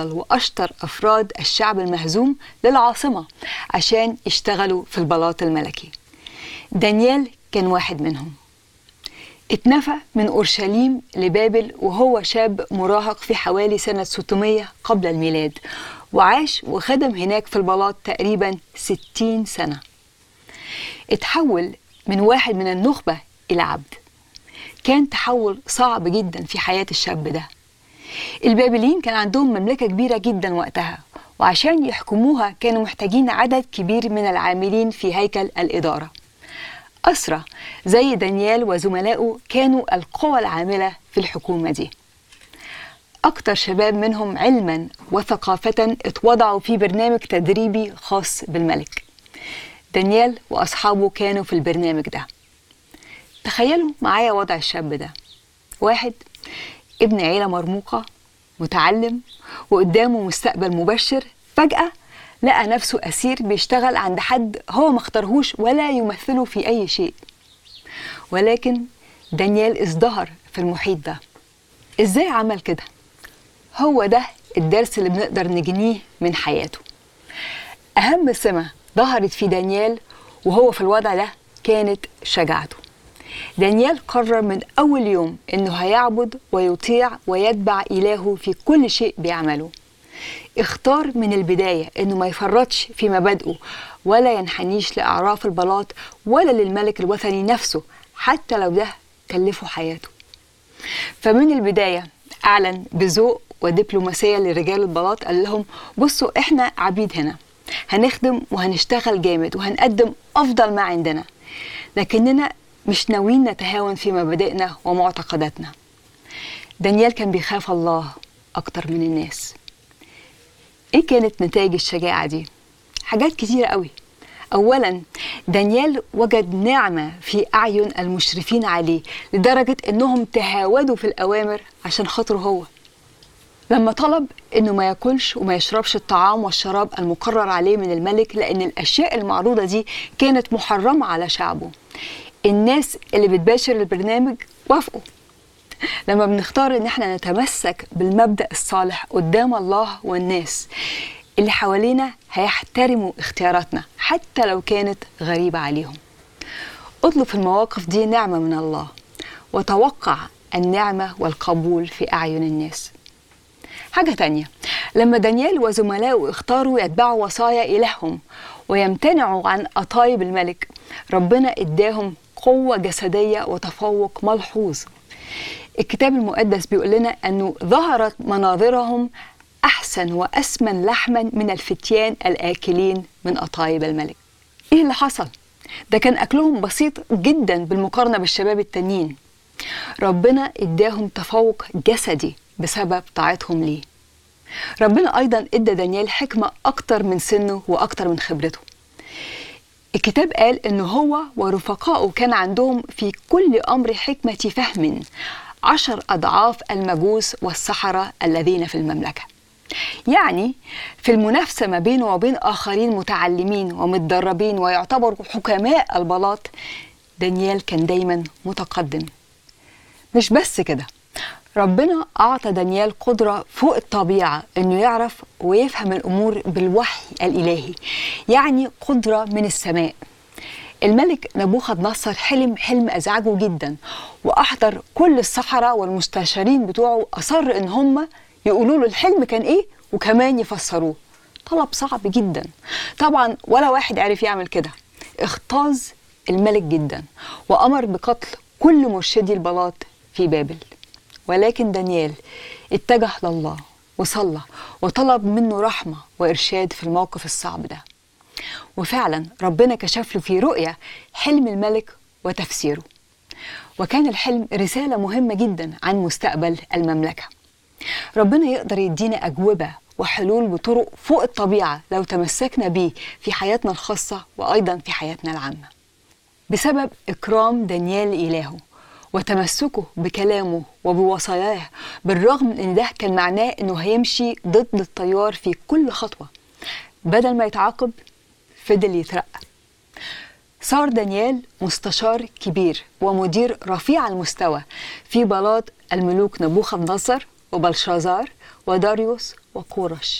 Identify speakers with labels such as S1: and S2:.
S1: أفضل وأشطر أفراد الشعب المهزوم للعاصمة عشان يشتغلوا في البلاط الملكي دانيال كان واحد منهم اتنفى من أورشليم لبابل وهو شاب مراهق في حوالي سنة 600 قبل الميلاد وعاش وخدم هناك في البلاط تقريبا 60 سنة اتحول من واحد من النخبة إلى عبد كان تحول صعب جدا في حياة الشاب ده البابليين كان عندهم مملكة كبيرة جدا وقتها وعشان يحكموها كانوا محتاجين عدد كبير من العاملين في هيكل الإدارة أسرى زي دانيال وزملائه كانوا القوى العاملة في الحكومة دي أكتر شباب منهم علما وثقافة اتوضعوا في برنامج تدريبي خاص بالملك دانيال وأصحابه كانوا في البرنامج ده تخيلوا معايا وضع الشاب ده واحد ابن عيلة مرموقة متعلم وقدامه مستقبل مبشر فجأة لقى نفسه أسير بيشتغل عند حد هو ما اختارهوش ولا يمثله في أي شيء ولكن دانيال ازدهر في المحيط ده ازاي عمل كده هو ده الدرس اللي بنقدر نجنيه من حياته أهم سمة ظهرت في دانيال وهو في الوضع ده كانت شجاعته دانيال قرر من أول يوم إنه هيعبد ويطيع ويتبع إلهه في كل شيء بيعمله اختار من البداية إنه ما يفرطش في مبادئه ولا ينحنيش لأعراف البلاط ولا للملك الوثني نفسه حتى لو ده كلفه حياته فمن البداية أعلن بذوق ودبلوماسية لرجال البلاط قال لهم بصوا إحنا عبيد هنا هنخدم وهنشتغل جامد وهنقدم أفضل ما عندنا لكننا مش ناويين نتهاون في مبادئنا ومعتقداتنا دانيال كان بيخاف الله أكتر من الناس إيه كانت نتائج الشجاعة دي؟ حاجات كتيرة قوي أولا دانيال وجد نعمة في أعين المشرفين عليه لدرجة إنهم تهاودوا في الأوامر عشان خاطره هو لما طلب انه ما ياكلش وما يشربش الطعام والشراب المقرر عليه من الملك لان الاشياء المعروضه دي كانت محرمه على شعبه الناس اللي بتباشر البرنامج وافقوا لما بنختار ان احنا نتمسك بالمبدا الصالح قدام الله والناس اللي حوالينا هيحترموا اختياراتنا حتى لو كانت غريبه عليهم اطلب في المواقف دي نعمه من الله وتوقع النعمه والقبول في اعين الناس حاجة تانية لما دانيال وزملائه اختاروا يتبعوا وصايا إلههم ويمتنعوا عن قطايب الملك ربنا اداهم قوة جسدية وتفوق ملحوظ الكتاب المقدس بيقول لنا أنه ظهرت مناظرهم أحسن وأسمن لحما من الفتيان الآكلين من قطايب الملك إيه اللي حصل؟ ده كان أكلهم بسيط جدا بالمقارنة بالشباب التانيين ربنا اداهم تفوق جسدي بسبب طاعتهم ليه ربنا أيضا ادى دانيال حكمة أكتر من سنه وأكتر من خبرته الكتاب قال إن هو ورفقائه كان عندهم في كل أمر حكمة فهم عشر أضعاف المجوس والسحرة الذين في المملكة يعني في المنافسة ما بينه وبين آخرين متعلمين ومتدربين ويعتبروا حكماء البلاط دانيال كان دايما متقدم مش بس كده ربنا أعطى دانيال قدرة فوق الطبيعة إنه يعرف ويفهم الأمور بالوحي الإلهي يعني قدرة من السماء الملك نبوخذ نصر حلم حلم أزعجه جدا وأحضر كل السحرة والمستشارين بتوعه أصر إن هم يقولوا له الحلم كان إيه وكمان يفسروه طلب صعب جدا طبعا ولا واحد عرف يعمل كده اغتاظ الملك جدا وأمر بقتل كل مرشدي البلاط في بابل ولكن دانيال اتجه لله وصلى وطلب منه رحمة وإرشاد في الموقف الصعب ده وفعلا ربنا كشف له في رؤية حلم الملك وتفسيره وكان الحلم رسالة مهمة جدا عن مستقبل المملكة ربنا يقدر يدينا أجوبة وحلول بطرق فوق الطبيعة لو تمسكنا بيه في حياتنا الخاصة وأيضا في حياتنا العامة بسبب إكرام دانيال إلهه وتمسكه بكلامه وبوصاياه بالرغم من ان ده كان معناه انه هيمشي ضد التيار في كل خطوه بدل ما يتعاقب فضل يترقى صار دانيال مستشار كبير ومدير رفيع المستوى في بلاط الملوك نبوخذ نصر وبلشازار وداريوس وقورش